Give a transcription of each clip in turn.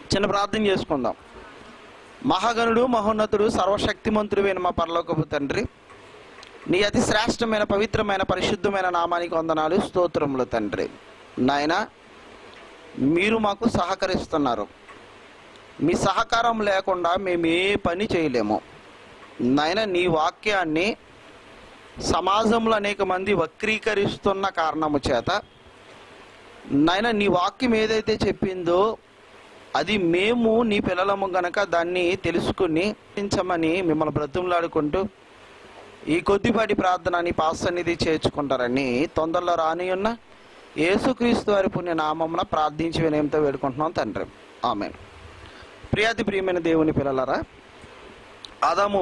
చిన్న ప్రార్థన చేసుకుందాం మహాగణుడు మహోన్నతుడు సర్వశక్తిమంతుడువైన మా పరలోకపు తండ్రి నీ అతి శ్రేష్టమైన పవిత్రమైన పరిశుద్ధమైన నామానికి వందనాలు స్తోత్రములు తండ్రి నాయన మీరు మాకు సహకరిస్తున్నారు మీ సహకారం లేకుండా మేము ఏ పని చేయలేము నాయన నీ వాక్యాన్ని సమాజంలో అనేక మంది వక్రీకరిస్తున్న కారణము చేత నాయన నీ వాక్యం ఏదైతే చెప్పిందో అది మేము నీ పిల్లలము గనక దాన్ని తెలుసుకుని పాటించమని మిమ్మల్ని బ్రతుములాడుకుంటూ ఈ కొద్దిపాటి ప్రార్థన నీ పాసన్నిధి చేర్చుకుంటారని తొందరలో రాని ఉన్న యేసుక్రీస్తు వారి పుణ్య నామమున ప్రార్థించి వినయంతో వేడుకుంటున్నాం తండ్రి ఆమె ప్రియాతి ప్రియమైన దేవుని పిల్లలరా ఆదాము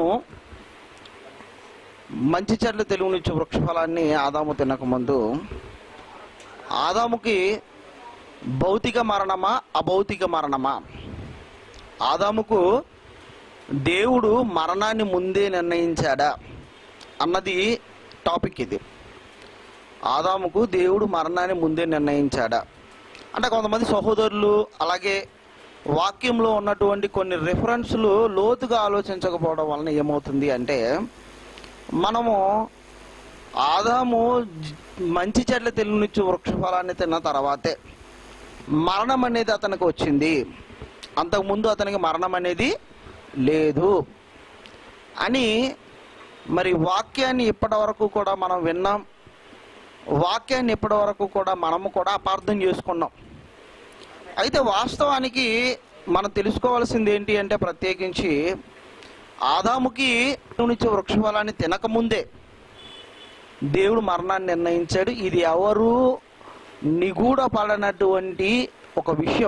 మంచి చెడ్ల తెలుగునిచ్చు వృక్షఫలాన్ని ఆదాము తినకముందు ఆదాముకి భౌతిక మరణమా అభౌతిక మరణమా ఆదాముకు దేవుడు మరణాన్ని ముందే నిర్ణయించాడా అన్నది టాపిక్ ఇది ఆదాముకు దేవుడు మరణాన్ని ముందే నిర్ణయించాడా అంటే కొంతమంది సహోదరులు అలాగే వాక్యంలో ఉన్నటువంటి కొన్ని రిఫరెన్స్లు లోతుగా ఆలోచించకపోవడం వలన ఏమవుతుంది అంటే మనము ఆదాము జ- మంచి చెడ్ల తెలుగునిచ్చు వృక్షఫలాన్ని తిన్న తర్వాతే మరణం అనేది అతనికి వచ్చింది అంతకుముందు అతనికి మరణం అనేది లేదు అని మరి వాక్యాన్ని ఇప్పటి వరకు కూడా మనం విన్నాం వాక్యాన్ని ఇప్పటి వరకు కూడా మనము కూడా అపార్థం చేసుకున్నాం అయితే వాస్తవానికి మనం తెలుసుకోవాల్సింది ఏంటి అంటే ప్రత్యేకించి ఆదాముకి నుంచి వృక్షఫలాన్ని తినకముందే దేవుడు మరణాన్ని నిర్ణయించాడు ఇది ఎవరు నిగూఢ పడనటువంటి ఒక విషయం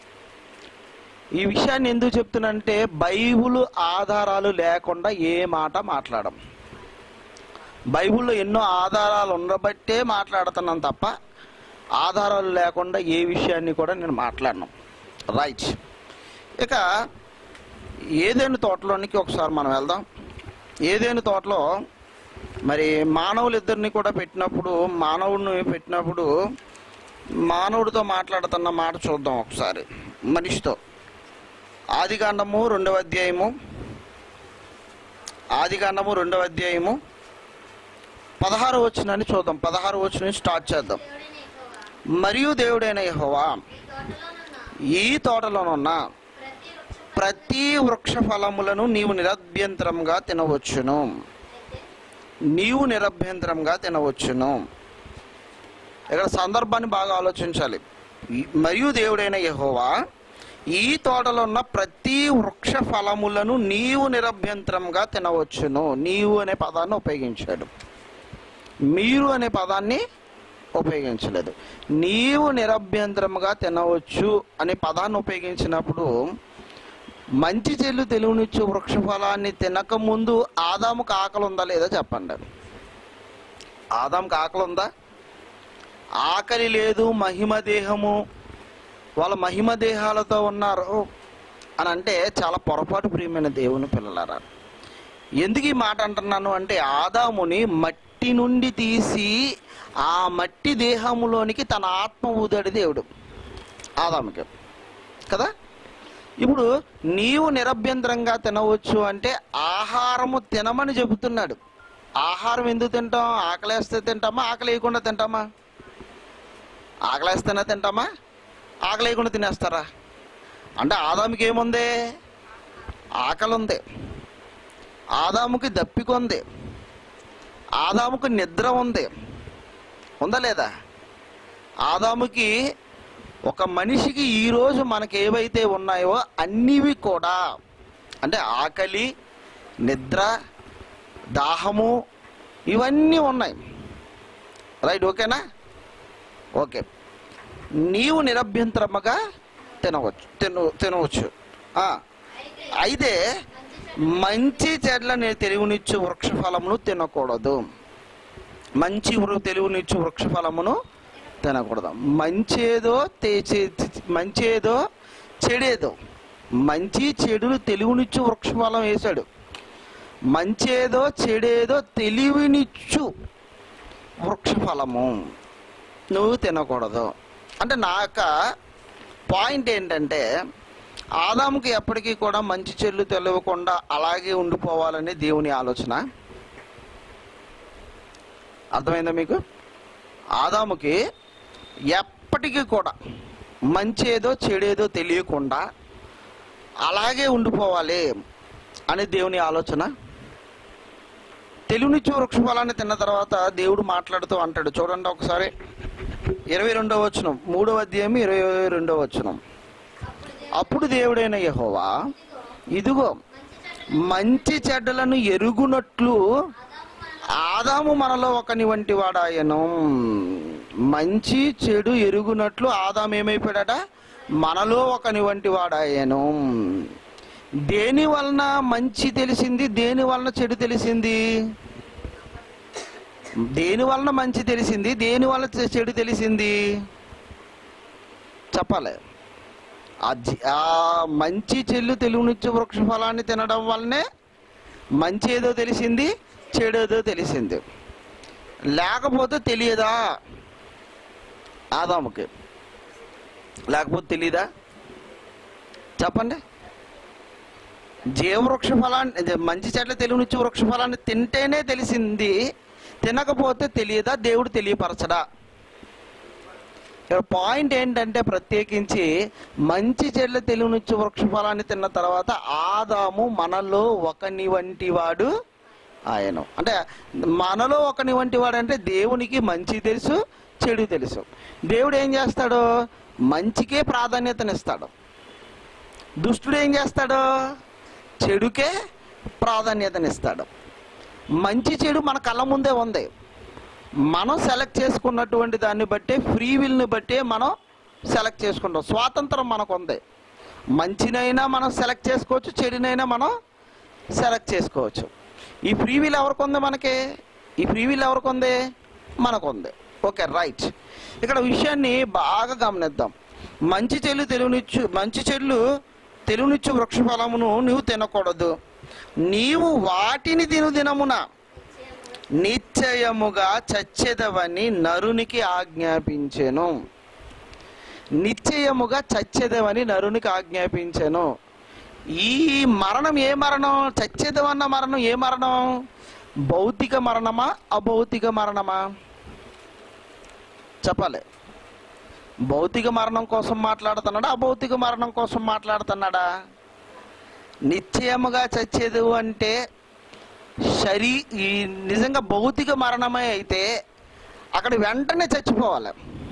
ఈ విషయాన్ని ఎందుకు చెప్తున్నానంటే బైబుల్ ఆధారాలు లేకుండా ఏ మాట మాట్లాడం బైబిల్లో ఎన్నో ఆధారాలు ఉండబట్టే మాట్లాడుతున్నాను తప్ప ఆధారాలు లేకుండా ఏ విషయాన్ని కూడా నేను మాట్లాడను రైట్ ఇక ఏదైనా తోటలోనికి ఒకసారి మనం వెళ్దాం ఏదైనా తోటలో మరి మానవులు ఇద్దరిని కూడా పెట్టినప్పుడు మానవుడిని పెట్టినప్పుడు మానవుడితో మాట్లాడుతున్న మాట చూద్దాం ఒకసారి మనిషితో ఆదికాండము రెండవ అధ్యాయము ఆదికాండము రెండవ అధ్యాయము పదహారు వచ్చినని చూద్దాం పదహారు వచ్చిన స్టార్ట్ చేద్దాం మరియు దేవుడైన యెహోవా ఈ తోటలోనున్న ప్రతి వృక్ష ఫలములను నీవు నిరభ్యంతరంగా తినవచ్చును నీవు నిరభ్యంతరంగా తినవచ్చును ఇక్కడ సందర్భాన్ని బాగా ఆలోచించాలి ఈ- మరియు దేవుడైన యెహోవా ఈ తోటలో ఉన్న ప్రతి వృక్ష ఫలములను నీవు నిరభ్యంతరంగా తినవచ్చును నీవు అనే పదాన్ని ఉపయోగించాడు మీరు అనే పదాన్ని ఉపయోగించలేదు నీవు నిరభ్యంతరముగా తినవచ్చు అనే పదాన్ని ఉపయోగించినప్పుడు మంచి చెల్లు తెలుగునిచ్చు వృక్ష ఫలాన్ని తినకముందు ఆదాముకు ఆకలి ఉందా లేదా చెప్పండి ఆదాముకు ఆకలి ఉందా ఆకలి లేదు మహిమ దేహము వాళ్ళ మహిమ దేహాలతో ఉన్నారు అని అంటే చాలా పొరపాటు ప్రియమైన దేవుని పిల్లలారా ఎందుకు ఈ మాట అంటున్నాను అంటే ఆదాముని మట్టి నుండి తీసి ఆ మట్టి దేహములోనికి తన ఆత్మ ఊదాడు దేవుడు ఆదాముకి కదా ఇప్పుడు నీవు నిరభ్యంతరంగా తినవచ్చు అంటే ఆహారము తినమని చెబుతున్నాడు ఆహారం ఎందుకు తింటాం ఆకలేస్తే తింటామా ఆకలి వేయకుండా తింటామా ఆకలేస్తేనే తింటామా ఆకలి వేయకుండా తినేస్తారా అంటే ఆదాముకి ఏముంది ఆకలి ఉంది ఆదాముకి దప్పిక ఉంది ఆదాముకి నిద్ర ఉంది ఉందా లేదా ఆదాముకి ఒక మనిషికి ఈరోజు మనకి ఏవైతే ఉన్నాయో అన్నివి కూడా అంటే ఆకలి నిద్ర దాహము ఇవన్నీ ఉన్నాయి రైట్ ఓకేనా ఓకే నీవు నిరభ్యంతరముగా తినవచ్చు తిన తినవచ్చు ఆ, అయితే మంచి చెడ్ల తెలుగునిచ్చు వృక్ష ఫలమును తినకూడదు మంచి వృ- తెలుగునిచ్చు వృక్ష ఫలమును తినకూడదు మంచేదో తే- చె- మంచేదో చెడేదో మంచి చెడులు తెలుగునిచ్చు వృక్ష ఫలం వేశాడు మంచేదో చెడేదో తెలివినిచ్చు వృక్ష ఫలము నువ్వు తినకూడదు అంటే నా యొక్క పాయింట్ ఏంటంటే ఆదాముకి ఎప్పటికీ కూడా మంచి చెల్లు తెలియకుండా అలాగే ఉండిపోవాలని దేవుని ఆలోచన అర్థమైందా మీకు ఆదాముకి ఎప్పటికీ కూడా మంచి ఏదో చెడేదో తెలియకుండా అలాగే ఉండిపోవాలి అని దేవుని ఆలోచన తెలివినిచ్చు వృక్ష ఫలాన్ని తిన్న తర్వాత దేవుడు మాట్లాడుతూ అంటాడు చూడండి ఒకసారి ఇరవై రెండవ వచనం మూడవ అధ్యాయం ఇరవై రెండవ వచనం అప్పుడు దేవుడైన యెహోవా ఇదిగో మంచి చెడ్డలను ఎరుగునట్లు ఆదాము మనలో ఒకని వంటి వాడాయను మంచి చెడు ఎరుగునట్లు ఆదాము ఏమైపోయాడట మనలో ఒకని వంటి వాడాయను దేని వలన మంచి తెలిసింది దేని వలన చెడు తెలిసింది దేని వలన మంచి తెలిసింది దేని వలన చె- చెడు తెలిసింది చెప్పాలి ఆ జి- ఆ మంచి చెల్లు తెలుగునిచ్చు వృక్ష ఫలాన్ని తినడం వల్లనే మంచి ఏదో తెలిసింది చెడు ఏదో తెలిసింది లేకపోతే తెలియదా ఆదాముకి లేకపోతే తెలియదా చెప్పండి జీవవృక్ష ఫలాన్ని అదే మంచి చెట్ల తెలుగునిచ్చు వృక్ష ఫలాన్ని తింటేనే తెలిసింది తినకపోతే తెలియదా దేవుడు తెలియపరచడా ఇక్కడ పాయింట్ ఏంటంటే ప్రత్యేకించి మంచి చెడ్ల తెలుగునిచ్చు వృక్ష ఫలాన్ని తిన్న తర్వాత ఆదాము మనలో ఒకని వంటి వాడు ఆయన అంటే మనలో ఒకని వంటి వాడు అంటే దేవునికి మంచి తెలుసు చెడు తెలుసు దేవుడు ఏం చేస్తాడు మంచికే ప్రాధాన్యతనిస్తాడు దుష్టుడు ఏం చేస్తాడు చెడుకే ప్రాధాన్యతనిస్తాడు మంచి చెడు మన కళ్ళ ముందే ఉంది మనం సెలెక్ట్ చేసుకున్నటువంటి దాన్ని బట్టే ఫ్రీ విల్ని బట్టే మనం సెలెక్ట్ చేసుకుంటాం స్వాతంత్రం మనకు ఉంది మంచినైనా మనం సెలెక్ట్ చేసుకోవచ్చు చెడునైనా మనం సెలెక్ట్ చేసుకోవచ్చు ఈ ఫ్రీ విల్ ఎవరికి ఉంది మనకి ఈ ఫ్రీ విల్ ఎవరికి ఉంది మనకు ఉంది ఓకే రైట్ ఇక్కడ విషయాన్ని బాగా గమనిద్దాం మంచి చెల్లు తెలుగునిచ్చు మంచి చెల్లు తెలుగునిచ్చు వృక్ష ఫలమును నువ్వు తినకూడదు నీవు వాటిని తిను దినమున నిశ్చయముగా చచ్చెదవని నరునికి ఆజ్ఞాపించెను నిశ్చయముగా చచ్చెదవని నరునికి ఆజ్ఞాపించెను ఈ మరణం ఏ మరణం చచ్చేదవన్న మరణం ఏ మరణం భౌతిక మరణమా అభౌతిక మరణమా చెప్పాలి భౌతిక మరణం కోసం మాట్లాడుతున్నాడా అభౌతిక మరణం కోసం మాట్లాడుతున్నాడా నిశ్చయముగా చచ్చేది అంటే శరీ ఈ నిజంగా భౌతిక మరణమే అయితే అక్కడ వెంటనే చచ్చిపోవాలి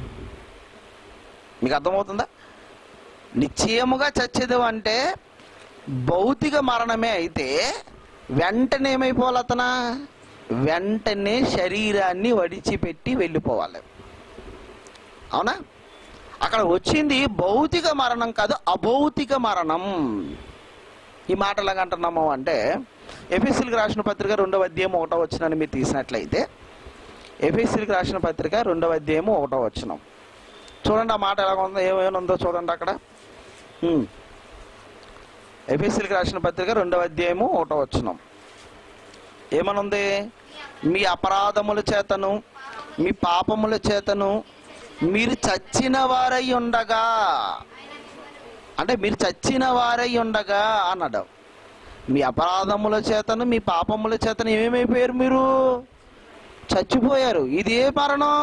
మీకు అర్థమవుతుందా నిశ్చయముగా చచ్చేది అంటే భౌతిక మరణమే అయితే వెంటనే ఏమైపోవాలి అతన వెంటనే శరీరాన్ని వడిచిపెట్టి వెళ్ళిపోవాలి అవునా అక్కడ వచ్చింది భౌతిక మరణం కాదు అభౌతిక మరణం ఈ మాట ఎలాగ అంటున్నాము అంటే ఎఫ్ఎస్సీలకు రాసిన పత్రిక రెండవ అధ్యాయం ఒకటో వచ్చినని మీరు తీసినట్లయితే ఎఫ్ఎస్సీలకు రాసిన పత్రిక రెండవ అధ్యాయం ఒకటో వచ్చినాం చూడండి ఆ మాట ఎలాగ ఉందో ఏమైనా ఉందో చూడండి అక్కడ ఉమ్. ఎఫ్ఎస్సీలకు రాసిన పత్రిక రెండవ అధ్యాయము ఒకటో వచ్చినాం ఏమనుంది మీ అపరాధముల చేతను మీ పాపముల చేతను మీరు చచ్చిన వారై ఉండగా అంటే మీరు చచ్చిన వారై ఉండగా అన్నాడు మీ అపరాధముల చేతను మీ పాపముల చేతను ఏమేమైపోయారు మీరు చచ్చిపోయారు ఇది ఏ మరణం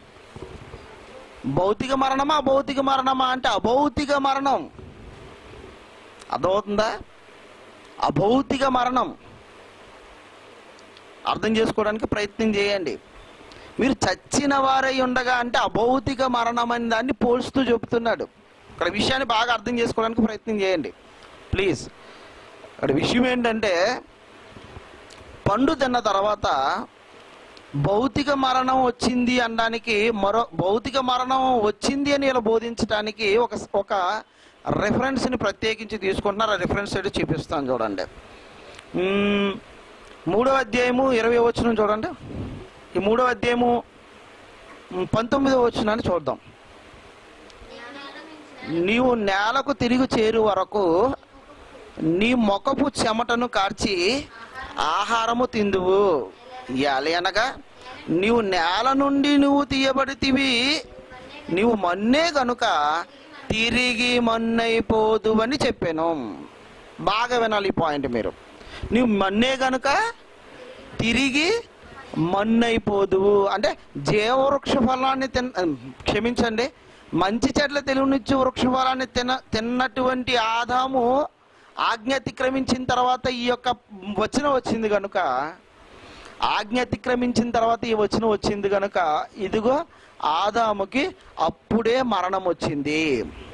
భౌతిక మరణమా అభౌతిక మరణమా అంటే అభౌతిక మరణం అర్థమవుతుందా అభౌతిక మరణం అర్థం చేసుకోవడానికి ప్రయత్నం చేయండి మీరు చచ్చిన వారై ఉండగా అంటే అభౌతిక మరణం అని దాన్ని పోల్స్తూ చెబుతున్నాడు ఇక్కడ విషయాన్ని బాగా అర్థం చేసుకోవడానికి ప్రయత్నం చేయండి ప్లీజ్ ఇక్కడ విషయం ఏంటంటే పండు తిన్న తర్వాత భౌతిక మరణం వచ్చింది అనడానికి మరో భౌతిక మరణం వచ్చింది అని ఇలా బోధించడానికి ఒక ఒక రెఫరెన్స్ని ప్రత్యేకించి తీసుకుంటున్నారు ఆ రెఫరెన్స్ అయితే చూపిస్తాను చూడండి మ్మ్, మూడవ అధ్యాయము ఇరవై వచ్చిన చూడండి ఈ మూడవ అధ్యాయము మ్, పంతొమ్మిదవ వచ్చినాన్ని చూద్దాం నీవు నేలకు తిరిగి చేరు వరకు నీ మొకపు చెమటను కార్చి ఆహారము తిందువు ఇయాలి అనగా నీవు నేల నుండి నువ్వు తీయబడితివి నీవు మన్నే గనుక తిరిగి మన్నైపోదు అని చెప్పాను బాగా వినాలి ఈ పాయింట్ మీరు నువ్వు మన్నే గనుక తిరిగి మన్నైపోదువు అంటే జీవవృక్ష ఫలాన్ని తిన్న క్షమించండి మంచి చెట్ల తెలుగునిచ్చు వృక్ష ఫలాన్ని తిన తిన్నటువంటి ఆదాము ఆజ్ఞ అతిక్రమించిన తర్వాత ఈ యొక్క వచనం వచ్చింది కనుక ఆజ్ఞ అతిక్రమించిన తర్వాత ఈ వచనం వచ్చింది కనుక ఇదిగో ఆదాముకి అప్పుడే మరణం వచ్చింది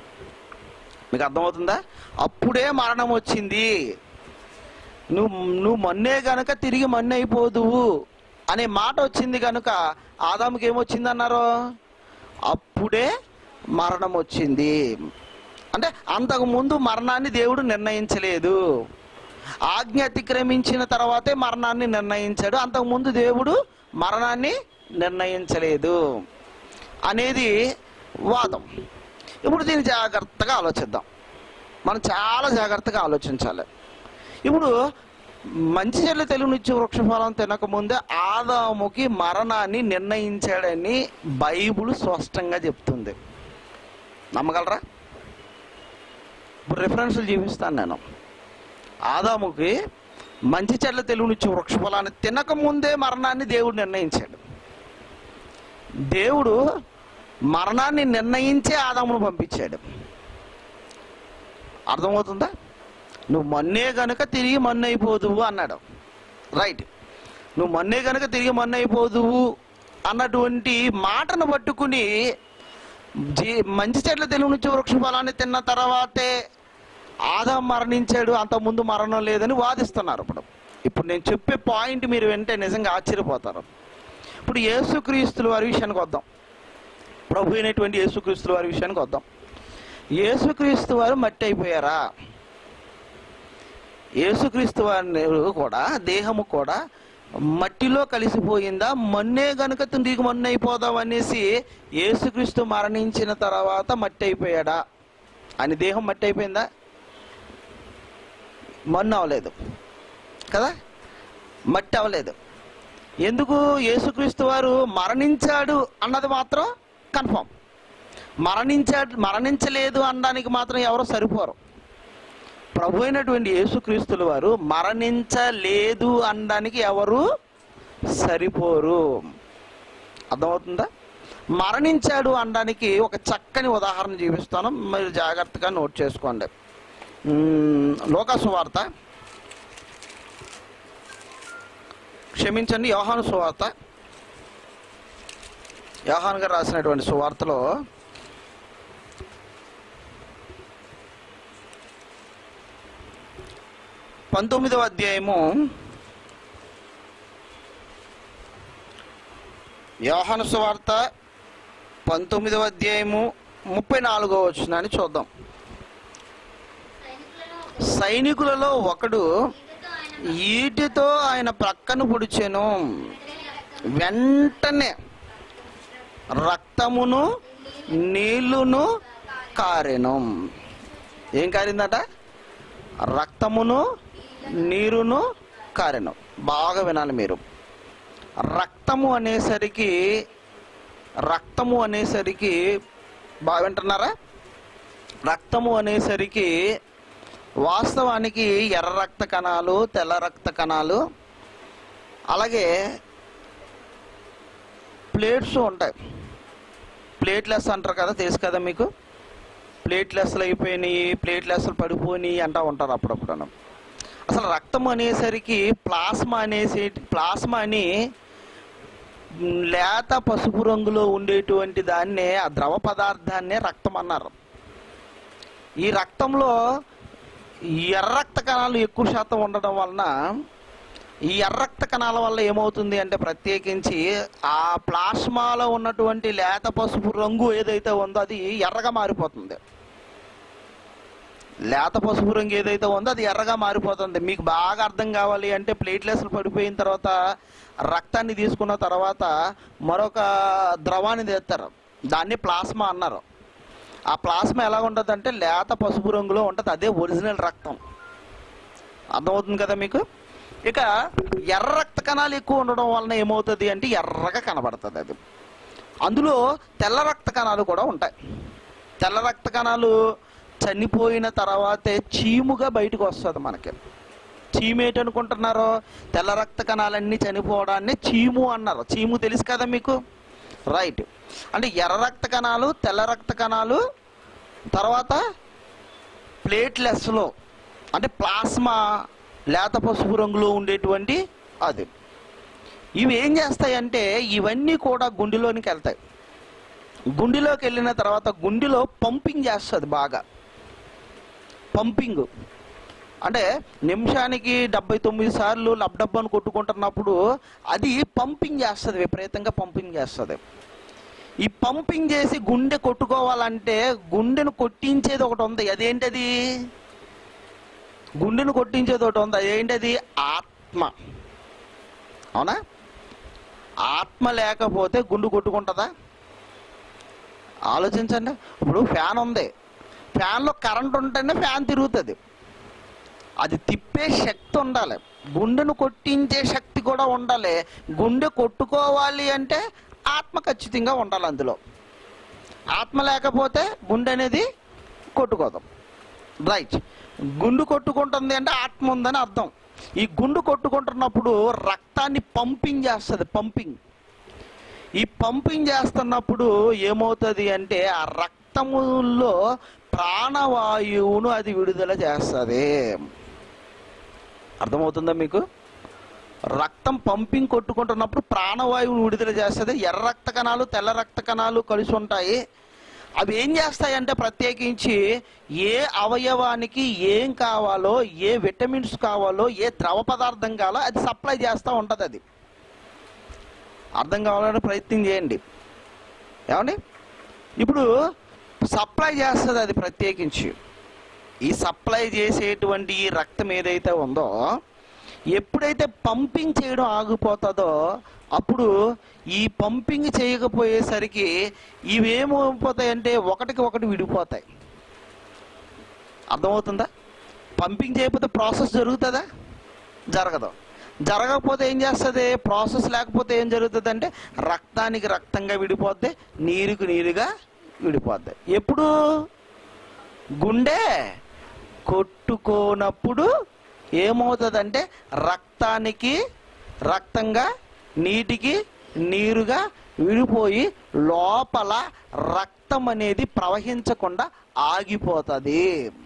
మీకు అర్థమవుతుందా అప్పుడే మరణం వచ్చింది నువ్వు నువ్వు మొన్నే గనక తిరిగి మన్ను అయిపోదువు అనే మాట వచ్చింది కనుక ఆదాముకి ఏమొచ్చింది అన్నారు అప్పుడే మరణం వచ్చింది అంటే అంతకు ముందు మరణాన్ని దేవుడు నిర్ణయించలేదు ఆజ్ఞ అతిక్రమించిన తర్వాతే మరణాన్ని నిర్ణయించాడు అంతకు ముందు దేవుడు మరణాన్ని నిర్ణయించలేదు అనేది వాదం ఇప్పుడు దీన్ని జాగ్రత్తగా ఆలోచిద్దాం మనం చాలా జాగ్రత్తగా ఆలోచించాలి ఇప్పుడు మంచి చెల్లి తెలుగునిచ్చే వృక్షఫలం తినకముందే ఆదాముకి మరణాన్ని నిర్ణయించాడని బైబుల్ స్పష్టంగా చెప్తుంది నమ్మగలరా ఇప్పుడు రిఫరెన్స్లు చూపిస్తాను నేను ఆదాముకి మంచి చెడ్ల తెలుగునిచ్చే వృక్షఫలాన్ని తినకముందే మరణాన్ని దేవుడు నిర్ణయించాడు దేవుడు మరణాన్ని నిర్ణయించే ఆదామును పంపించాడు అర్థమవుతుందా నువ్వు మొన్నే గనుక తిరిగి మన్ను అయిపోదువు అన్నాడు రైట్ నువ్వు మొన్నే గనుక తిరిగి మన్ను అయిపోదువు అన్నటువంటి మాటను పట్టుకుని జీ మంచి చెట్ల తెలుగు నుంచి వృక్ష ఫలాన్ని తిన్న తర్వాతే ఆదాం మరణించాడు అంత ముందు మరణం లేదని వాదిస్తున్నారు ఇప్పుడు ఇప్పుడు నేను చెప్పే పాయింట్ మీరు వింటే నిజంగా ఆశ్చర్యపోతారు ఇప్పుడు యేసుక్రీస్తుల వారి విషయానికి వద్దాం ప్రభు అయినటువంటి యేసుక్రీస్తుల వారి విషయానికి వద్దాం యేసుక్రీస్తు వారు మట్టి అయిపోయారా యేసుక్రీస్తు వారిని కూడా దేహము కూడా మట్టిలో కలిసిపోయిందా మొన్నే గనుక తిరిగి మొన్న అయిపోదాం అనేసి యేసుక్రీస్తు మరణించిన తర్వాత మట్టి అయిపోయాడా అని దేహం మట్టి అయిపోయిందా మొన్న అవ్వలేదు కదా మట్టి అవ్వలేదు ఎందుకు యేసుక్రీస్తు వారు మరణించాడు అన్నది మాత్రం కన్ఫామ్ మరణించాడు మరణించలేదు అనడానికి మాత్రం ఎవరు సరిపోరు ప్రభు అయినటువంటి యేసుక్రీస్తుల వారు మరణించలేదు అనడానికి ఎవరు సరిపోరు అర్థమవుతుందా మరణించాడు అనడానికి ఒక చక్కని ఉదాహరణ చూపిస్తాను మీరు జాగ్రత్తగా నోట్ చేసుకోండి మ్మ్, లోకాసు వార్త క్షమించండి యోహాను సువార్త యోహాన్ గారు రాసినటువంటి సువార్తలో పంతొమ్మిదవ అధ్యాయము యోహాను సువార్త పంతొమ్మిదవ అధ్యాయము ముప్పై నాలుగవ వచ్చినాన్ని చూద్దాం సైనికులలో ఒకడు ఈటితో ఆయన ప్రక్కను పొడిచెను వెంటనే రక్తమును నీళ్లును కారెను ఏం కారిందట రక్తమును నీరును కారెను బాగా వినాలి మీరు రక్తము అనేసరికి రక్తము అనేసరికి బాగా వింటున్నారా రక్తము అనేసరికి వాస్తవానికి ఎర్ర రక్త కణాలు తెల్ల రక్త కణాలు అలాగే ప్లేట్స్ ఉంటాయి ప్లేట్లెస్ అంటారు కదా తెలుసు కదా మీకు ప్లేట్లెస్లు అయిపోయినాయి ప్లేట్లెస్లు పడిపోయినాయి అంటూ ఉంటారు అప్పుడప్పుడు అసలు రక్తం అనేసరికి ప్లాస్మా అనేసి ప్లాస్మా అని మ్, లేత పసుపు రంగులో ఉండేటువంటి దాన్నే ఆ ద్రవ పదార్థాన్నే రక్తం అన్నారు ఈ రక్తంలో ఎర్ర రక్త కణాలు ఎక్కువ శాతం ఉండడం వలన ఈ ఎర్ర రక్త కణాల వల్ల ఏమవుతుంది అంటే ప్రత్యేకించి ఆ ప్లాస్మాలో ఉన్నటువంటి లేత పసుపు రంగు ఏదైతే ఉందో అది ఎర్రగా మారిపోతుంది లేత పసుపు రంగు ఏదైతే ఉందో అది ఎర్రగా మారిపోతుంది మీకు బాగా అర్థం కావాలి అంటే ప్లేట్లెస్లు పడిపోయిన తర్వాత రక్తాన్ని తీసుకున్న తర్వాత మరొక ద్రవాన్ని తెస్తారు దాన్ని ప్లాస్మా అన్నారు ఆ ప్లాస్మా ఎలా ఉంటుంది అంటే లేత పసుపు రంగులో ఉంటుంది అదే ఒరిజినల్ రక్తం అర్థమవుతుంది కదా మీకు ఇక ఎర్ర రక్త కణాలు ఎక్కువ ఉండడం వలన ఏమవుతుంది అంటే ఎర్రగా కనబడుతుంది అది అందులో తెల్ల రక్త కణాలు కూడా ఉంటాయి తెల్ల రక్త కణాలు చనిపోయిన తర్వాతే చీముగా బయటకు వస్తుంది మనకి చీము ఏంటనుకుంటున్నారు తెల్ల రక్త కణాలన్నీ చనిపోవడాన్ని చీము అన్నారు చీము తెలుసు కదా మీకు రైట్ అంటే ఎర్ర రక్త కణాలు తెల్ల రక్త కణాలు తర్వాత ప్లేట్లెస్లో అంటే ప్లాస్మా లేత పసుపు రంగులో ఉండేటువంటి అది ఇవి ఏం చేస్తాయంటే ఇవన్నీ కూడా గుండెలోనికి వెళ్తాయి గుండెలోకి వెళ్ళిన తర్వాత గుండెలో పంపింగ్ చేస్తుంది బాగా పంపింగ్ అంటే నిమిషానికి డెబ్బై తొమ్మిది సార్లు లబ్డబ్బని కొట్టుకుంటున్నప్పుడు అది పంపింగ్ చేస్తుంది విపరీతంగా పంపింగ్ చేస్తుంది ఈ పంపింగ్ చేసి గుండె కొట్టుకోవాలంటే గుండెను కొట్టించేది ఒకటి ఉంది అదేంటది గుండెను కొట్టించేది ఒకటి ఉంది అదేంటది ఆత్మ అవునా ఆత్మ లేకపోతే గుండు కొట్టుకుంటుందా ఆలోచించండి ఇప్పుడు ఫ్యాన్ ఉంది ఫ్యాన్లో కరెంట్ ఉంటేనే ఫ్యాన్ తిరుగుతుంది అది తిప్పే శక్తి ఉండాలి గుండెను కొట్టించే శక్తి కూడా ఉండాలి గుండె కొట్టుకోవాలి అంటే ఆత్మ ఖచ్చితంగా ఉండాలి అందులో ఆత్మ లేకపోతే గుండె అనేది కొట్టుకోదాం రైట్ గుండు కొట్టుకుంటుంది అంటే ఆత్మ ఉందని అర్థం ఈ గుండు కొట్టుకుంటున్నప్పుడు రక్తాన్ని పంపింగ్ చేస్తుంది పంపింగ్ ఈ పంపింగ్ చేస్తున్నప్పుడు ఏమవుతుంది అంటే ఆ రక్తములో ప్రాణవాయువును అది విడుదల చేస్తుంది అర్థమవుతుందా మీకు రక్తం పంపింగ్ కొట్టుకుంటున్నప్పుడు ప్రాణవాయువును విడుదల చేస్తుంది ఎర్ర రక్త కణాలు తెల్ల రక్త కణాలు కలిసి ఉంటాయి అవి ఏం చేస్తాయంటే ప్రత్యేకించి ఏ అవయవానికి ఏం కావాలో ఏ విటమిన్స్ కావాలో ఏ ద్రవ పదార్థం కావాలో అది సప్లై చేస్తూ ఉంటుంది అది అర్థం కావాలని ప్రయత్నం చేయండి ఏమండి ఇప్పుడు సప్లై చేస్తుంది అది ప్రత్యేకించి ఈ సప్లై చేసేటువంటి ఈ రక్తం ఏదైతే ఉందో ఎప్పుడైతే పంపింగ్ చేయడం ఆగిపోతుందో అప్పుడు ఈ పంపింగ్ చేయకపోయేసరికి ఇవేమైపోతాయంటే ఒకటికి ఒకటి విడిపోతాయి అర్థమవుతుందా పంపింగ్ చేయకపోతే ప్రాసెస్ జరుగుతుందా జరగదు జరగకపోతే ఏం చేస్తుంది ప్రాసెస్ లేకపోతే ఏం జరుగుతుంది అంటే రక్తానికి రక్తంగా విడిపోద్ది నీరుకు నీరుగా విడిపోద్ది ఎప్పుడు గుండె కొట్టుకోనప్పుడు ఏమవుతుందంటే రక్తానికి రక్తంగా నీటికి నీరుగా విడిపోయి లోపల రక్తం అనేది ప్రవహించకుండా ఆగిపోతుంది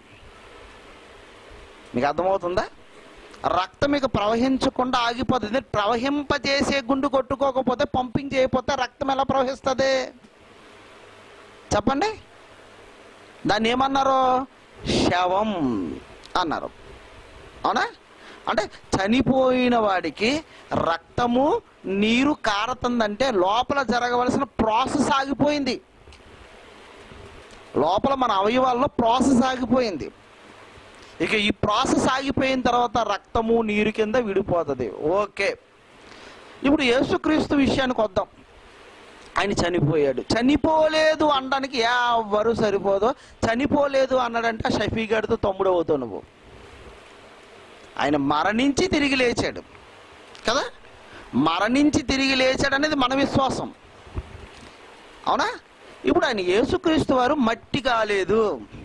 మీకు అర్థమవుతుందా రక్తం ఇక ప్రవహించకుండా ఆగిపోతుంది ప్రవహింపజేసే గుండు కొట్టుకోకపోతే పంపింగ్ చేయకపోతే రక్తం ఎలా ప్రవహిస్తుంది చెప్పండి దాన్ని ఏమన్నారు శవం అన్నారు అవునా అంటే చనిపోయిన వాడికి రక్తము నీరు కారుతుందంటే లోపల జరగవలసిన ప్రాసెస్ ఆగిపోయింది లోపల మన అవయవాల్లో ప్రాసెస్ ఆగిపోయింది ఇక ఈ ప్రాసెస్ ఆగిపోయిన తర్వాత రక్తము నీరు కింద విడిపోతుంది ఓకే ఇప్పుడు యేసుక్రీస్తు విషయానికి వద్దాం ఆయన చనిపోయాడు చనిపోలేదు అనడానికి ఎవరు సరిపోదు చనిపోలేదు అన్నాడంటే ఆ షఫీ గారితో తమ్ముడు అవుతావు నువ్వు ఆయన మరణించి తిరిగి లేచాడు కదా మరణించి తిరిగి లేచాడు అనేది మన విశ్వాసం అవునా ఇప్పుడు ఆయన యేసుక్రీస్తు వారు మట్టి కాలేదు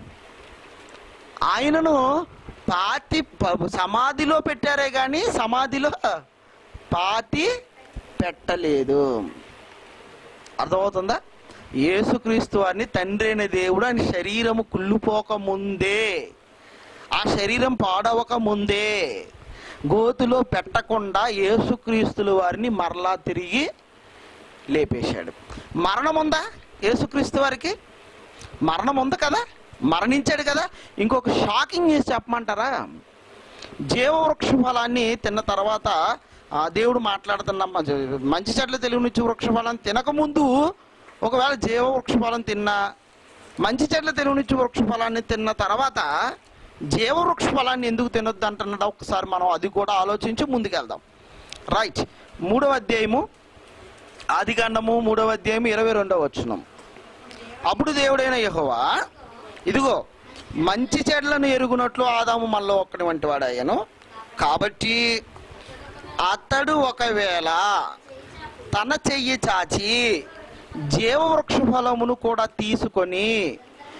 ఆయనను పాతి ప- సమాధిలో పెట్టారే కానీ సమాధిలో పాతి పెట్టలేదు అర్థమవుతుందా యేసుక్రీస్తు వారిని తండ్రి అయిన దేవుడు ఆయన శరీరము కుళ్ళిపోక ముందే ఆ శరీరం పాడవక ముందే గోతులో పెట్టకుండా యేసుక్రీస్తుల వారిని మరలా తిరిగి లేపేశాడు మరణం ఉందా యేసుక్రీస్తు వారికి మరణం ఉంది కదా మరణించాడు కదా ఇంకొక షాకింగ్ న్యూస్ చెప్పమంటారా జీవవృక్ష ఫలాన్ని తిన్న తర్వాత ఆ దేవుడు మాట్లాడుతున్న మంచి- మంచి చెట్ల తెలుగు నుంచి వృక్ష ఫలాన్ని తినకముందు ఒకవేళ జీవవృక్ష ఫలం తిన్నా మంచి చెట్ల తెలుగు నుంచి వృక్ష ఫలాన్ని తిన్న తర్వాత జీవవృక్ష ఫలాన్ని ఎందుకు తినొద్దు అంటున్నాడు ఒకసారి మనం అది కూడా ఆలోచించి ముందుకెళ్దాం రైట్ మూడవ అధ్యాయము ఆదికాండము మూడవ అధ్యాయం ఇరవై రెండవ వచనం అప్పుడు దేవుడైన యెహోవా ఇదిగో మంచి చెడ్లను ఎరుగునట్లు ఆదాము మళ్ళీ ఒక్కడి వంటి వాడాయను కాబట్టి అతడు ఒకవేళ తన చెయ్యి చాచి జీవవృక్ష ఫలమును కూడా తీసుకొని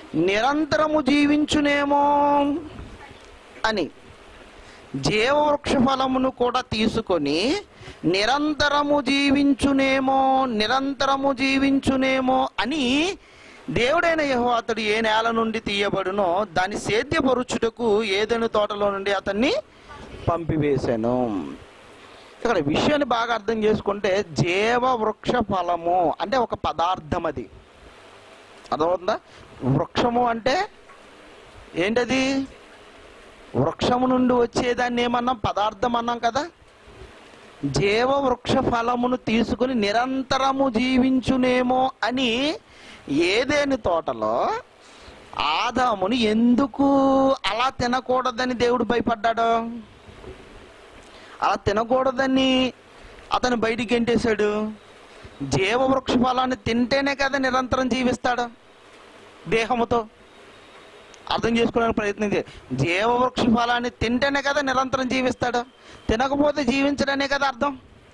నిరంతరము జీవించునేమో అని జీవవృక్ష ఫలమును కూడా తీసుకొని నిరంతరము జీవించునేమో నిరంతరము జీవించునేమో అని దేవుడైన యహో అతడు ఏ నేల నుండి తీయబడునో దాన్ని సేద్యపరుచుటకు ఏదైనా తోటలో నుండి అతన్ని పంపివేశాను ఇక్కడ విషయాన్ని బాగా అర్థం చేసుకుంటే జీవ వృక్ష ఫలము అంటే ఒక పదార్థం అది అర్థమవుతుందా వృక్షము అంటే ఏంటది వృక్షము నుండి వచ్చేదాన్ని ఏమన్నాం పదార్థం అన్నాం కదా జీవ వృక్ష ఫలమును తీసుకుని నిరంతరము జీవించునేమో అని ఏదేని తోటలో ఆదాముని ఎందుకు అలా తినకూడదని దేవుడు భయపడ్డాడు అలా తినకూడదని అతను బయటికి గెంటేశాడు జీవవృక్ష ఫలాన్ని తింటేనే కదా నిరంతరం జీవిస్తాడు దేహముతో అర్థం చేసుకోవడానికి ప్రయత్నం చేయ జీవవృక్ష ఫలాన్ని తింటేనే కదా నిరంతరం జీవిస్తాడు తినకపోతే జీవించడనే కదా అర్థం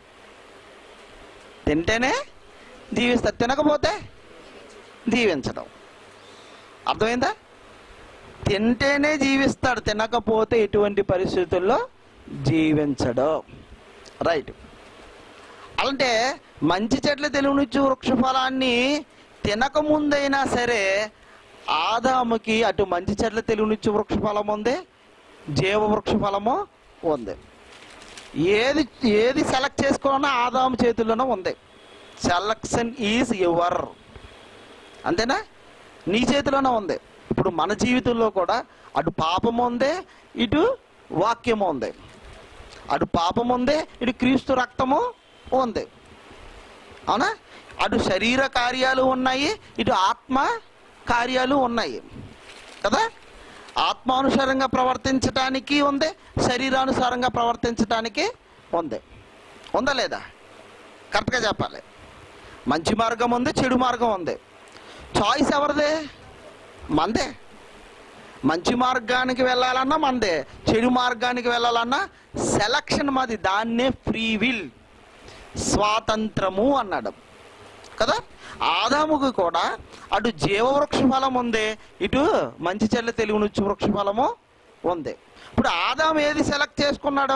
తింటేనే జీవిస్తాడు తినకపోతే జీవించడం అర్థమైందా తింటేనే జీవిస్తాడు తినకపోతే ఎటువంటి పరిస్థితుల్లో జీవించడు రైట్ అంటే మంచి చెట్ల తెలుగునిచ్చు వృక్ష ఫలాన్ని తినకముందైనా సరే ఆదాముకి అటు మంచి చెట్ల తెలుగునిచ్చు వృక్ష ఫలం ఉంది జీవ వృక్ష ఫలము ఉంది ఏది ఏది సెలెక్ట్ చేసుకోవాలన్నా ఆదాము చేతుల్లోనే ఉంది సెలక్షన్ ఈజ్ యువర్ అంతేనా నీ చేతిలోనే ఉంది ఇప్పుడు మన జీవితంలో కూడా అటు పాపం ఉంది ఇటు వాక్యము ఉంది అటు పాపం ఉంది ఇటు క్రీస్తు రక్తము ఉంది అవునా అటు శరీర కార్యాలు ఉన్నాయి ఇటు ఆత్మ కార్యాలు ఉన్నాయి కదా ఆత్మానుసారంగా ప్రవర్తించటానికి ఉంది శరీరానుసారంగా ప్రవర్తించటానికి ఉంది ఉందా లేదా కరెక్ట్గా చెప్పాలి మంచి మార్గం ఉంది చెడు మార్గం ఉంది చాయిస్ ఎవరిదే మందే మంచి మార్గానికి వెళ్ళాలన్నా మందే చెడు మార్గానికి వెళ్ళాలన్నా సెలక్షన్ మాది దాన్నే ఫ్రీ విల్ స్వాతంత్రము అన్నాడు కదా ఆదాముకు కూడా అటు జీవవృక్ష ఫలం ఉంది ఇటు మంచి చెల్ల తెలుగునుచ్చు వృక్ష ఫలము ఉంది ఇప్పుడు ఆదాం ఏది సెలెక్ట్ చేసుకున్నాడు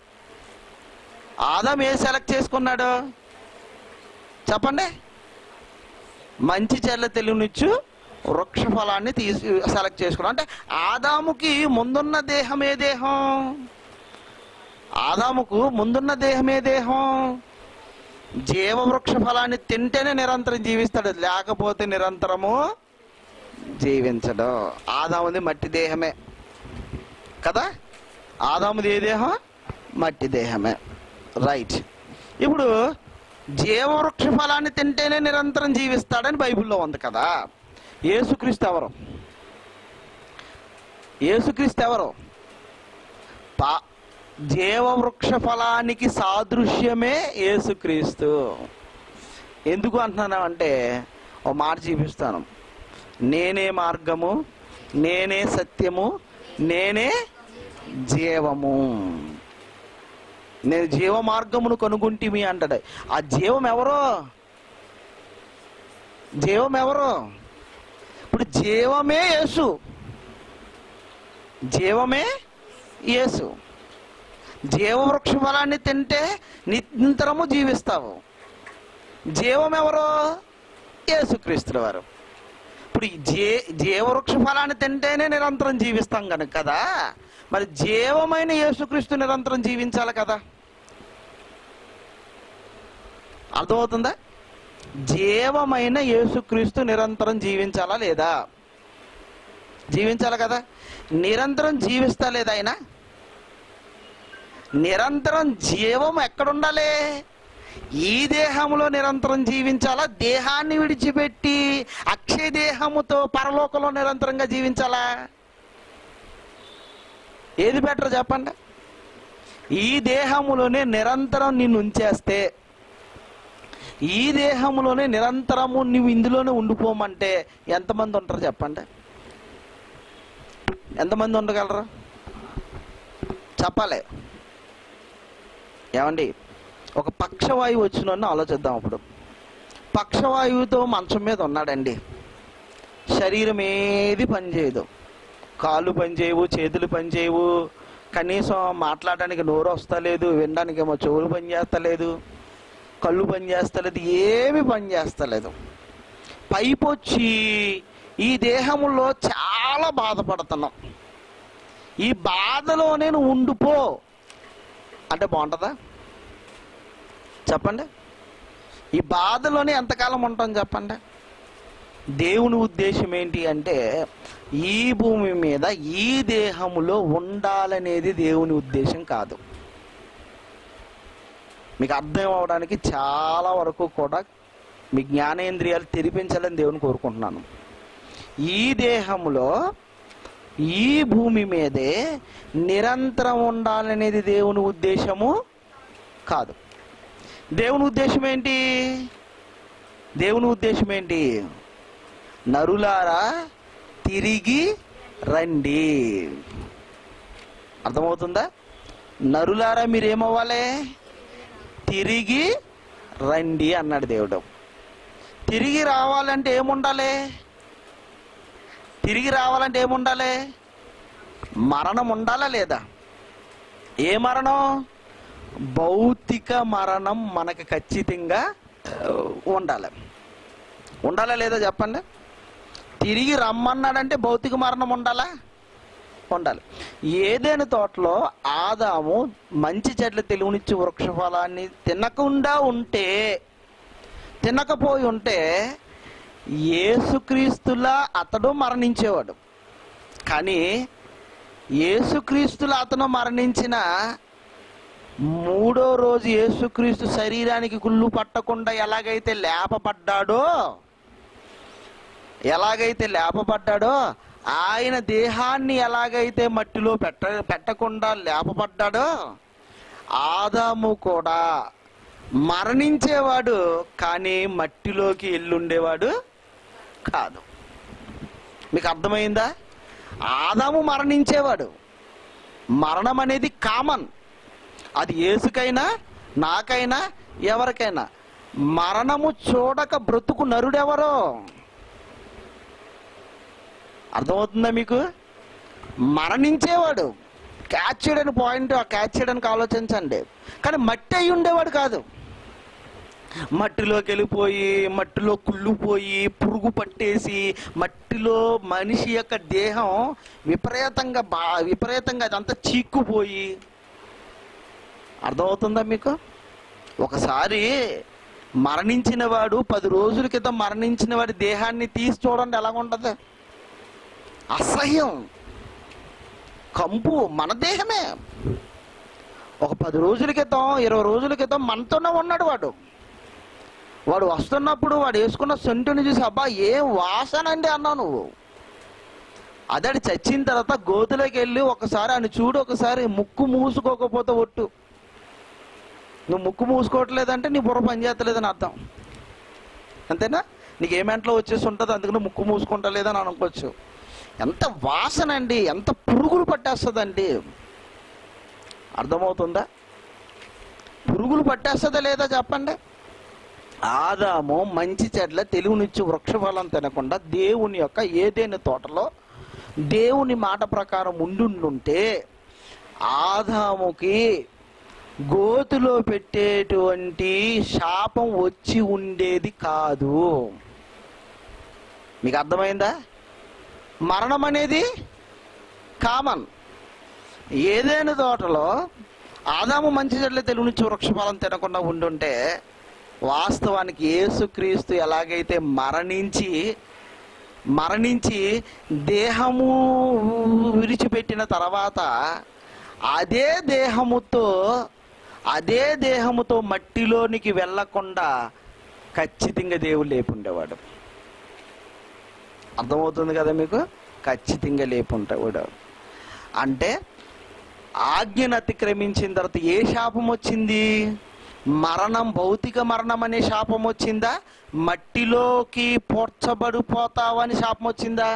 ఆదాం ఏది సెలెక్ట్ చేసుకున్నాడు చెప్పండి మంచి చెల్ల తెలుగునిచ్చు వృక్ష ఫలాన్ని తీసి సెలెక్ట్ చేసుకున్నాడు అంటే ఆదాముకి ముందున్న దేహం ఏ దేహం ఆదాముకు ముందున్న దేహం ఏ దేహం జీవవృక్ష ఫలాన్ని తింటేనే నిరంతరం జీవిస్తాడు లేకపోతే నిరంతరము జీవించడు ఆదాముది మట్టి దేహమే కదా ఆదాముది ఏ దేహం మట్టి దేహమే రైట్ ఇప్పుడు జీవవృక్ష ఫలాన్ని తింటేనే నిరంతరం జీవిస్తాడని బైబిల్లో ఉంది కదా యేసుక్రీస్తు ఎవరు యేసుక్రీస్తు ఎవరు పా జీవవృక్ష ఫలానికి సాదృశ్యమే యేసుక్రీస్తు ఎందుకు అంటున్నాను అంటే ఓ మాట చూపిస్తాను నేనే మార్గము నేనే సత్యము నేనే జీవము నేను జీవ మార్గమును కనుగొంటిమి అంటాడు ఆ జీవం ఎవరో జీవం ఎవరు ఇప్పుడు జీవమే యేసు జీవమే యేసు జీవవృక్ష ఫలాన్ని తింటే నిరంతరము జీవిస్తావు జీవం ఎవరు యేసుక్రీస్తుల వారు ఇప్పుడు ఈ జీ జీవవృక్ష ఫలాన్ని తింటేనే నిరంతరం జీవిస్తాం కనుక కదా మరి జీవమైన యేసుక్రీస్తు నిరంతరం జీవించాలి కదా అర్థమవుతుందా జీవమైన యేసుక్రీస్తు నిరంతరం జీవించాలా లేదా జీవించాలి కదా నిరంతరం జీవిస్తా లేదా ఆయన నిరంతరం జీవం ఎక్కడుండాలి ఈ దేహంలో నిరంతరం జీవించాలా దేహాన్ని విడిచిపెట్టి అక్షయ దేహముతో పరలోకంలో నిరంతరంగా జీవించాలా ఏది బెటర్ చెప్పండి ఈ దేహములోనే నిరంతరం నిన్ను ఉంచేస్తే ఈ దేహంలోనే నిరంతరము నువ్వు ఇందులోనే ఉండిపోమంటే ఎంతమంది ఉంటారు చెప్పండి ఎంతమంది ఉండగలరు చెప్పాలి ఏమండి ఒక పక్షవాయువు వచ్చిన ఆలోచిద్దాం అప్పుడు పక్షవాయువుతో మంచం మీద ఉన్నాడండి శరీరం ఏది పనిచేయదు కాళ్ళు పనిచేయవు చేతులు పనిచేయవు కనీసం మాట్లాడడానికి నోరు వస్తలేదు వినడానికి ఏమో చెవులు పనిచేస్తలేదు కళ్ళు పనిచేస్తలేదు ఏమి పనిచేస్తలేదు పైపొచ్చి ఈ దేహంలో చాలా బాధపడుతున్నాం ఈ బాధలోనే నువ్వు ఉండిపో అంటే బాగుంటుందా చెప్పండి ఈ బాధలోనే ఎంతకాలం ఉంటాం చెప్పండి దేవుని ఉద్దేశం ఏంటి అంటే ఈ భూమి మీద ఈ దేహములో ఉండాలనేది దేవుని ఉద్దేశం కాదు మీకు అర్థం అవడానికి చాలా వరకు కూడా మీ జ్ఞానేంద్రియాలు తెరిపించాలని దేవుని కోరుకుంటున్నాను ఈ దేహములో ఈ భూమి మీదే నిరంతరం ఉండాలనేది దేవుని ఉద్దేశము కాదు దేవుని ఉద్దేశం ఏంటి దేవుని ఉద్దేశం ఏంటి నరులారా తిరిగి రండి అర్థమవుతుందా నరులారా మీరేమవ్వాలి తిరిగి రండి అన్నాడు దేవుడు తిరిగి రావాలంటే ఏముండాలి తిరిగి రావాలంటే ఏముండాలి మరణం ఉండాలా లేదా ఏ మరణం భౌతిక మరణం మనకు ఖచ్చితంగా ఆ, ఉండాలి ఉండాలా లేదా చెప్పండి తిరిగి రమ్మన్నాడంటే భౌతిక మరణం ఉండాలా ఉండాలి ఏదైనా తోటలో ఆదాము మంచి చెట్ల తెలుగునిచ్చి వృక్షఫలాన్ని తినకుండా ఉంటే తినకపోయి ఉంటే యేసుక్రీస్తులా అతడు మరణించేవాడు కానీ యేసుక్రీస్తులా అతను మరణించిన మూడో రోజు యేసుక్రీస్తు శరీరానికి కుళ్ళు పట్టకుండా ఎలాగైతే లేపబడ్డాడో ఎలాగైతే లేపబడ్డాడో ఆయన దేహాన్ని ఎలాగైతే మట్టిలో పెట్ట పెట్టకుండా లేపబడ్డాడో ఆదాము కూడా మరణించేవాడు కానీ మట్టిలోకి ఎల్లుండేవాడు కాదు మీకు అర్థమైందా ఆదాము మరణించేవాడు మరణం అనేది కామన్ అది ఏసుకైనా నాకైనా ఎవరికైనా మరణము చూడక బ్రతుకు నరుడెవరో అర్థమవుతుందా మీకు మరణించేవాడు క్యాచ్ చేయడానికి పాయింట్ ఆ క్యాచ్ చేయడానికి ఆలోచించండి కానీ మట్టి అయి ఉండేవాడు కాదు మట్టిలోకి వెళ్ళిపోయి మట్టిలో కుళ్ళిపోయి పురుగు పట్టేసి మట్టిలో మనిషి యొక్క దేహం విపరీతంగా బా విపరీతంగా అదంతా చీక్కుపోయి అర్థమవుతుందా మీకు ఒకసారి మరణించిన వాడు పది రోజుల క్రితం మరణించిన వాడి దేహాన్ని తీసి చూడండి ఎలా ఉంటుంది అసహ్యం కంపు మన దేహమే ఒక పది రోజుల క్రితం ఇరవై రోజుల క్రితం మనతోనే ఉన్నాడు వాడు వాడు వస్తున్నప్పుడు వాడు వేసుకున్న సెంటుని చూసి అబ్బా ఏ వాసన అండి అన్నావు నువ్వు అదడి చచ్చిన తర్వాత గోతులోకి వెళ్ళి ఒకసారి అని చూడు ఒకసారి ముక్కు మూసుకోకపోతే ఒట్టు నువ్వు ముక్కు మూసుకోవట్లేదంటే నీ బుర్ర పనిచేస్తలేదని అర్థం అంతేనా నీకు ఏ మెంట్లో వచ్చేసి ఉంటుంది అందుకని ముక్కు మూసుకుంటలేదని అనుకోవచ్చు ఎంత వాసన అండి ఎంత పురుగులు పట్టేస్తుందండి అర్థమవుతుందా పురుగులు పట్టేస్తుందా లేదా చెప్పండి ఆదాము మంచి చెడ్ల తెలుగునిచ్చి వృక్షఫలం తినకుండా దేవుని యొక్క ఏదైనా తోటలో దేవుని మాట ప్రకారం ఉండుంటే ఆదాముకి గోతులో పెట్టేటువంటి శాపం వచ్చి ఉండేది కాదు మీకు అర్థమైందా మరణం అనేది కామన్ ఏదైనా తోటలో ఆదాము మంచి చెడ్ల తెలుగునిచ్చి వృక్షఫలం తినకుండా ఉండుంటే వాస్తవానికి యేసుక్రీస్తు ఎలాగైతే మరణించి మరణించి దేహము విడిచిపెట్టిన తర్వాత అదే దేహముతో అదే దేహముతో మట్టిలోనికి వెళ్ళకుండా ఖచ్చితంగా దేవుడు లేపుండేవాడు అర్థమవుతుంది కదా మీకు ఖచ్చితంగా లేపుంటాడు అంటే ఆజ్ఞను అతిక్రమించిన తర్వాత ఏ శాపం వచ్చింది మరణం భౌతిక మరణం అనే శాపం వచ్చిందా మట్టిలోకి పోర్చబడిపోతావని శాపం వచ్చిందా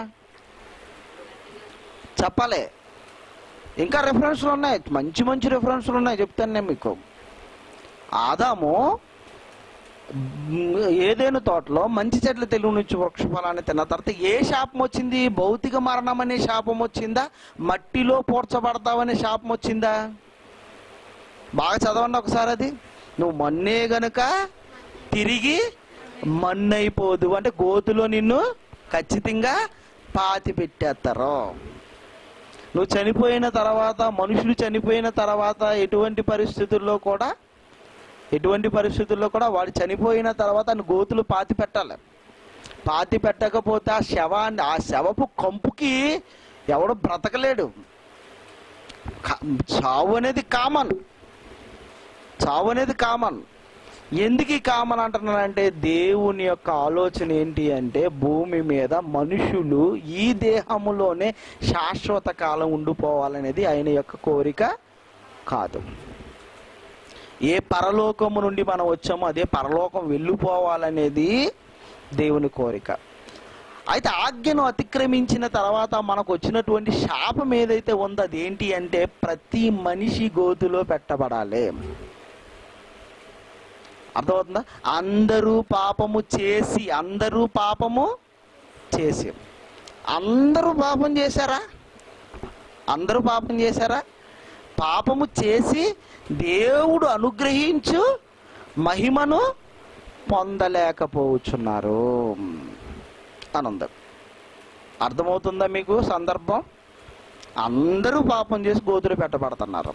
చెప్పలే ఇంకా రెఫరెన్స్లు ఉన్నాయి మంచి మంచి రెఫరెన్స్లు ఉన్నాయి చెప్తాను నేను మీకు ఆదాము ఏదైనా తోటలో మంచి చెట్లు తెలుగు నుంచి వృక్ష ఫలాన్ని తిన్న తర్వాత ఏ శాపం వచ్చింది భౌతిక మరణం అనే శాపం వచ్చిందా మట్టిలో పూడ్చబడతావనే శాపం వచ్చిందా బాగా చదవండి ఒకసారి అది నువ్వు మన్నే గనుక తిరిగి మన్నైపోదు అంటే గోతులో నిన్ను ఖచ్చితంగా పాతి పెట్టేస్తారు నువ్వు చనిపోయిన తర్వాత మనుషులు చనిపోయిన తర్వాత ఎటువంటి పరిస్థితుల్లో కూడా ఎటువంటి పరిస్థితుల్లో కూడా వాడు చనిపోయిన తర్వాత ఆయన గోతులు పాతి పెట్టాలి పాతి పెట్టకపోతే ఆ శవాన్ని ఆ శవపు కంపుకి ఎవడు బ్రతకలేడు క- చావు అనేది కామన్ చావు అనేది కామన్ ఎందుకు ఈ కామన్ అంటున్నానంటే దేవుని యొక్క ఆలోచన ఏంటి అంటే భూమి మీద మనుషులు ఈ దేహములోనే శాశ్వత కాలం ఉండిపోవాలనేది ఆయన యొక్క కోరిక కాదు ఏ పరలోకము నుండి మనం వచ్చామో అదే పరలోకం వెళ్ళిపోవాలనేది దేవుని కోరిక అయితే ఆజ్ఞను అతిక్రమించిన తర్వాత మనకు వచ్చినటువంటి శాపం ఏదైతే ఉందో అదేంటి అంటే ప్రతి మనిషి గోతులో పెట్టబడాలి అర్థమవుతుందా అందరూ పాపము చేసి అందరూ పాపము చేసి అందరూ పాపం చేశారా అందరూ పాపం చేశారా పాపము చేసి దేవుడు అనుగ్రహించు మహిమను పొందలేకపోవచ్చున్నారు అని ఉంది అర్థమవుతుందా మీకు సందర్భం అందరూ పాపం చేసి గోతులు పెట్టబడుతున్నారు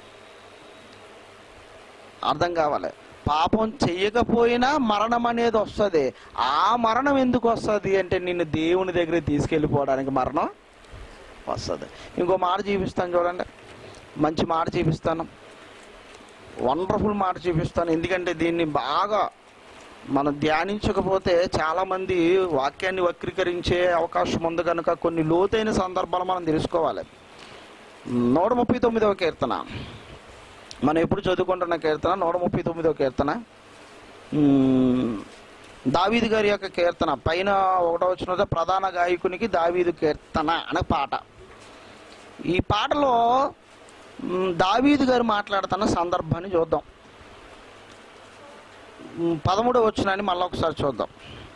అర్థం కావాలి పాపం చెయ్యకపోయినా మరణం అనేది వస్తుంది ఆ మరణం ఎందుకు వస్తుంది అంటే నిన్ను దేవుని దగ్గర తీసుకెళ్ళిపోవడానికి మరణం వస్తుంది ఇంకో మాట చూపిస్తాను చూడండి మంచి మాట చూపిస్తాను వండర్ఫుల్ మాట చూపిస్తాను ఎందుకంటే దీన్ని బాగా మనం ధ్యానించకపోతే చాలామంది వాక్యాన్ని వక్రీకరించే అవకాశం ఉంది కనుక కొన్ని లోతైన సందర్భాలు మనం తెలుసుకోవాలి నూట ముప్పై తొమ్మిదవ కీర్తన మనం ఎప్పుడు చదువుకుంటున్న కీర్తన నూట ముప్పై తొమ్మిదవ కీర్తన మ్మ్, దావీదు గారి యొక్క కీర్తన పైన ఒకటో వచ్చిన ప్రధాన గాయకునికి దావీదు కీర్తన అనే పాట ఈ పాటలో మ్, దావీదు గారు మాట్లాడుతున్న సందర్భాన్ని చూద్దాం మ్, పదమూడవ వచ్చినాన్ని మళ్ళీ ఒకసారి చూద్దాం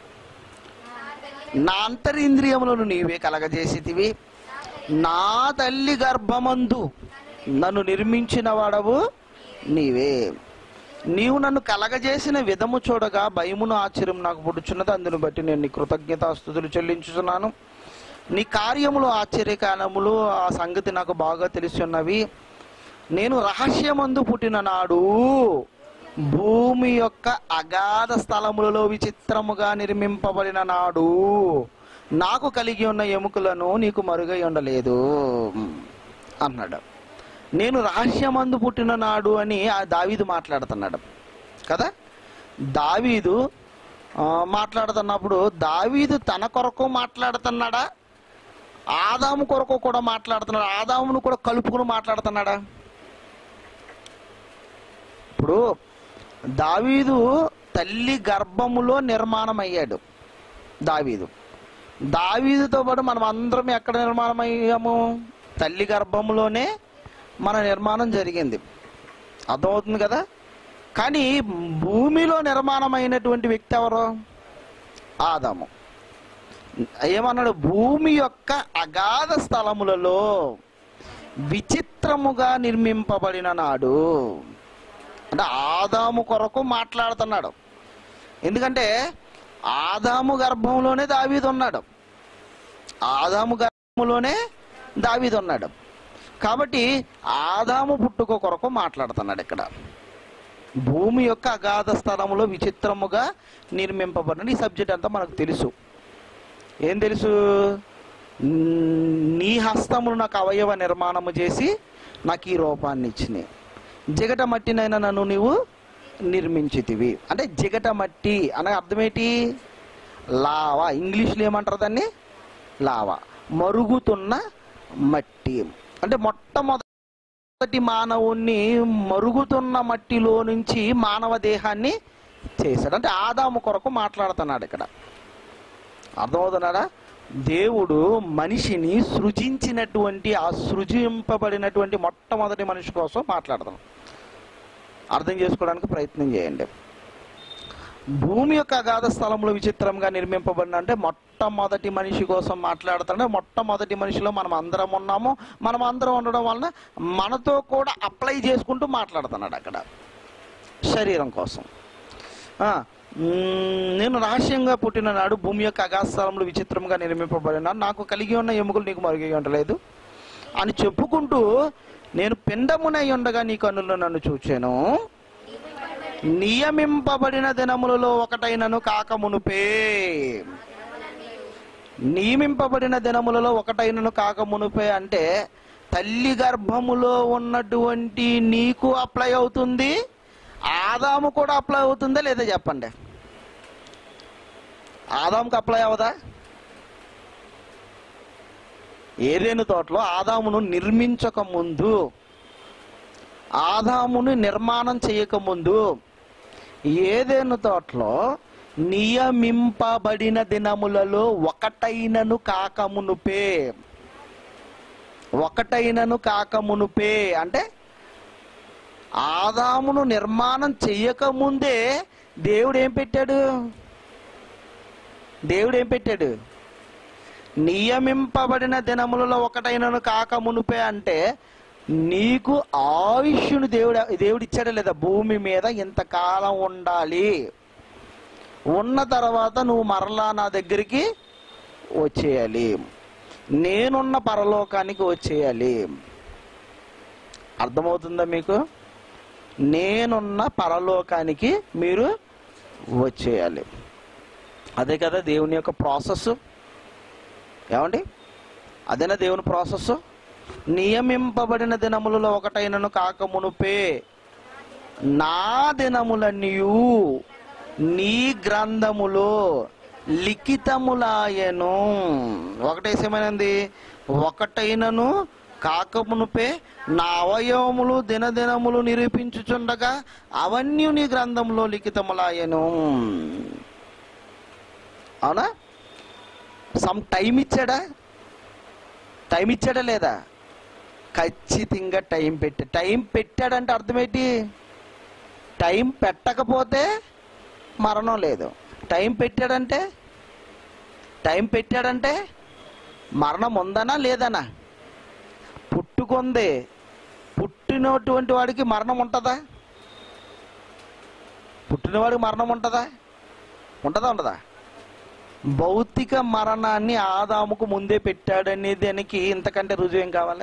నా అంతరింద్రియములను నీవే కలగజేసితివి నా తల్లి గర్భమందు నన్ను నిర్మించిన వాడవు నీవే నీవు నన్ను కలగజేసిన విధము చూడగా భయమును ఆశ్చర్యం నాకు పుడుచున్నది అందును బట్టి నేను నీ కృతజ్ఞతాస్థుతులు చెల్లించుచున్నాను నీ కార్యములు ఆశ్చర్యకాలములు ఆ సంగతి నాకు బాగా తెలిసి ఉన్నవి నేను రహస్యమందు పుట్టిన నాడు భూమి యొక్క అగాధ స్థలములలో విచిత్రముగా నిర్మింపబడిన నాడు నాకు కలిగి ఉన్న ఎముకలను నీకు మరుగై ఉండలేదు అన్నాడు నేను రహస్యమందు పుట్టిన నాడు అని ఆ దావీదు మాట్లాడుతున్నాడు కదా దావీదు ఆ, మాట్లాడుతున్నప్పుడు దావీదు తన కొరకు మాట్లాడుతున్నాడా ఆదాము కొరకు కూడా మాట్లాడుతున్నాడు ఆదామును కూడా కలుపుకుని మాట్లాడుతున్నాడా ఇప్పుడు దావీదు తల్లి గర్భములో నిర్మాణం అయ్యాడు దావీదు దావీదుతో పాటు మనం అందరం ఎక్కడ నిర్మాణం అయ్యాము తల్లి గర్భములోనే మన నిర్మాణం జరిగింది అర్థమవుతుంది కదా కానీ భూమిలో నిర్మాణం అయినటువంటి వ్యక్తి ఎవరు ఆదాము ఏమన్నాడు భూమి యొక్క అగాధ స్థలములలో విచిత్రముగా నిర్మింపబడిన నాడు అంటే ఆదాము కొరకు మాట్లాడుతున్నాడు ఎందుకంటే ఆదాము గర్భంలోనే దావీదు ఉన్నాడు ఆదాము గర్భంలోనే దావీదు ఉన్నాడు కాబట్టి ఆదాము పుట్టుక కొరకు మాట్లాడుతున్నాడు ఇక్కడ భూమి యొక్క అగాధ స్థలములో విచిత్రముగా నిర్మింపబడిన ఈ సబ్జెక్ట్ అంతా మనకు తెలుసు ఏం తెలుసు నీ హస్తములు నాకు అవయవ నిర్మాణము చేసి నాకు ఈ రూపాన్ని ఇచ్చినాయి జిగట మట్టినైనా నన్ను నీవు నిర్మించితివి అంటే జిగట మట్టి అనే అర్థమేంటి లావా ఇంగ్లీష్లో ఏమంటారు దాన్ని లావా మరుగుతున్న మట్టి అంటే మొట్టమొదటి మానవుణ్ణి మరుగుతున్న మట్టిలో నుంచి మానవ దేహాన్ని చేశాడు అంటే ఆదాము కొరకు మాట్లాడుతున్నాడు ఇక్కడ అర్థమవుతున్నాడా దేవుడు మనిషిని సృజించినటువంటి ఆ సృజింపబడినటువంటి మొట్టమొదటి మనిషి కోసం మాట్లాడతాం అర్థం చేసుకోవడానికి ప్రయత్నం చేయండి భూమి యొక్క అగాధ స్థలంలో విచిత్రంగా నిర్మింపబడిన అంటే మొట్టమొదటి మనిషి కోసం మాట్లాడుతుంటే మొట్టమొదటి మనిషిలో మనం అందరం ఉన్నాము మనం అందరం ఉండడం వలన మనతో కూడా అప్లై చేసుకుంటూ మాట్లాడుతున్నాడు అక్కడ శరీరం కోసం ఆ, మ్మ్, నేను రహస్యంగా పుట్టిన నాడు భూమి యొక్క అగాధ స్థలంలో విచిత్రంగా నిర్మింపబడిన నాకు కలిగి ఉన్న ఎముకలు నీకు మరుగి ఉండలేదు అని చెప్పుకుంటూ నేను పిండమునై ఉండగా నీ కన్నుల్లో నన్ను చూచాను నియమింపబడిన దినములలో ఒకటైనను కాక మునుపే నియమింపబడిన దినములలో ఒకటైనను కాక మునుపే అంటే తల్లి గర్భములో ఉన్నటువంటి నీకు అప్లై అవుతుంది ఆదాము కూడా అప్లై అవుతుందా లేదా చెప్పండి ఆదాముకి అప్లై అవదా ఏదేను తోటలో ఆదామును నిర్మించక ముందు ఆదామును నిర్మాణం చేయక ముందు ఏదేను తోటలో నియమింపబడిన దినములలో ఒకటైనను కాకమునుపే ఒకటైనను కాకమునుపే అంటే ఆదామును నిర్మాణం చెయ్యకముందే దేవుడు ఏం పెట్టాడు దేవుడు ఏం పెట్టాడు నియమింపబడిన దినములలో ఒకటైనను కాక మునుపే అంటే నీకు ఆయుష్ను దేవుడు దేవుడు ఇచ్చాడా లేదా భూమి మీద ఇంతకాలం ఉండాలి ఉన్న తర్వాత నువ్వు మరలా నా దగ్గరికి వచ్చేయాలి నేనున్న పరలోకానికి వచ్చేయాలి అర్థమవుతుందా మీకు నేనున్న పరలోకానికి మీరు వచ్చేయాలి అదే కదా దేవుని యొక్క ప్రాసెస్ ఏమండి అదేనా దేవుని ప్రాసెస్ నియమింపబడిన దినములలో ఒకటైనను కాక మునుపే నా దినములన్నీయు నీ గ్రంథములో లిఖితములాయను ఒకటేసేమైనది ఒకటైనను కాకమునుపే నా అవయవములు దినదినములు నిరూపించుచుండగా అవన్నీ నీ గ్రంథంలో లిఖితములాయను అవునా సమ్ టైం ఇచ్చాడా టైం ఇచ్చాడా లేదా ఖచ్చితంగా టైం పెట్టి టైం పెట్టాడంటే అర్థమేంటి టైం పెట్టకపోతే మరణం లేదు టైం పెట్టాడంటే టైం పెట్టాడంటే మరణం ఉందనా లేదనా పుట్టుకుంది పుట్టినటువంటి వాడికి మరణం ఉంటుందా పుట్టినవాడికి మరణం ఉంటుందా ఉంటుందా ఉండదా భౌతిక మరణాన్ని ఆదాముకు ముందే పెట్టాడనే దానికి ఇంతకంటే రుజువు ఏం కావాలి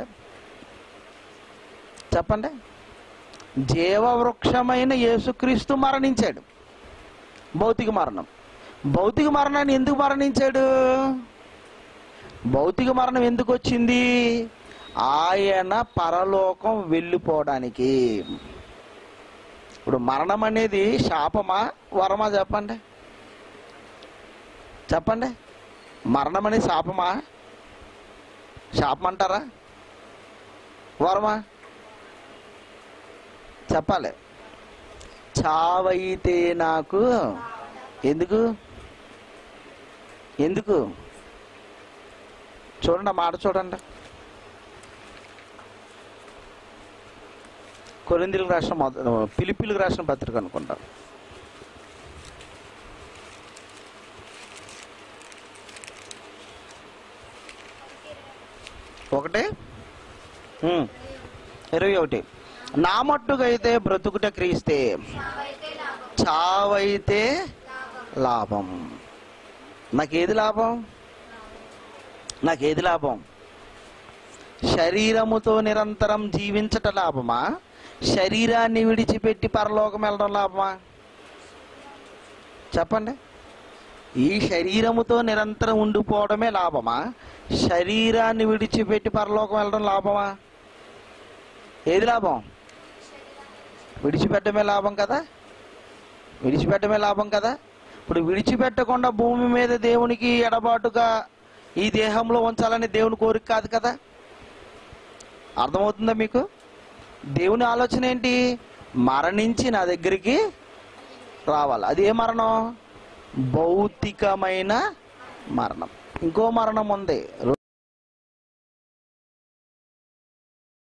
చెప్పండి జీవవృక్షమైన యేసుక్రీస్తు మరణించాడు భౌతిక మరణం భౌతిక మరణాన్ని ఎందుకు మరణించాడు భౌతిక మరణం ఎందుకు వచ్చింది ఆయన పరలోకం వెళ్ళిపోవడానికి ఇప్పుడు మరణం అనేది శాపమా వరమా చెప్పండి చెప్పండి మరణం అనేది శాపమా శాపం అంటారా వరమా చెప్పాలి చావైతే నాకు ఎందుకు ఎందుకు చూడండి ఆ మాట చూడండి కొరిందీలకు రాసిన మొద పిలిపిలకు రాసిన పత్రిక అనుకుంటా ఒకటి ఉమ్, ఇరవై ఒకటి నా మట్టుకైతే బ్రతుకుట క్రీస్తే చావైతే లాభం నాకేది లాభం నాకేది లాభం శరీరముతో నిరంతరం జీవించట లాభమా శరీరాన్ని విడిచిపెట్టి పరలోకం వెళ్ళడం లాభమా చెప్పండి ఈ శరీరముతో నిరంతరం ఉండిపోవడమే లాభమా శరీరాన్ని విడిచిపెట్టి పరలోకం వెళ్ళడం లాభమా ఏది లాభం విడిచిపెట్టడమే లాభం కదా విడిచిపెట్టడమే లాభం కదా ఇప్పుడు విడిచిపెట్టకుండా భూమి మీద దేవునికి ఎడబాటుగా ఈ దేహంలో ఉంచాలని దేవుని కోరిక కాదు కదా అర్థమవుతుందా మీకు దేవుని ఆలోచన ఏంటి మరణించి నా దగ్గరికి రావాలి అది ఏ మరణం భౌతికమైన మరణం ఇంకో మరణం ఉంది